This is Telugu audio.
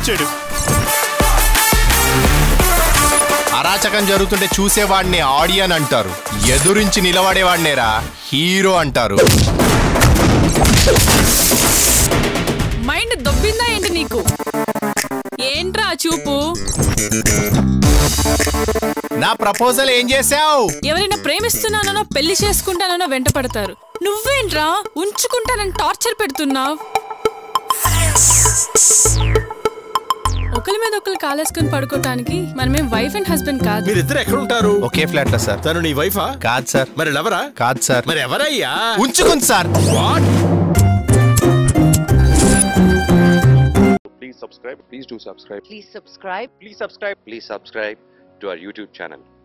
వచ్చాడు అరాచకం జరుగుతుంటే చూసేవాడిని ఆడియన్ అంటారు ఎదురించి నిలబడేవాడినేరా హీరో అంటారు మైండ్ దొబ్బిందా ఏంటి నీకు ఏంట్రా ఆ చూపు నా ప్రపోజల్ ఏం చేసావు ఎవరైనా ప్రేమిస్తున్నానో పెళ్లి చేసుకుంటానో వెంట పడతారు నువ్వేంట్రా ఉంచుకుంటానని టార్చర్ పెడుతున్నావు ఒకరి మీద ఒకరు కాలేసుకుని పడుకోవటానికి మనమేం వైఫ్ అండ్ హస్బెండ్ కాదు మీరిద్దరు ఎక్కడ ఉంటారు ఒకే ఫ్లాట్ లో సార్ తను నీ వైఫా కాదు సార్ మరి లవరా కాదు సార్ మరి ఎవరయ్యా ఉంచుకుంది sir what Please subscribe. Please do subscribe. Please subscribe. Please subscribe. Please subscribe to our YouTube channel.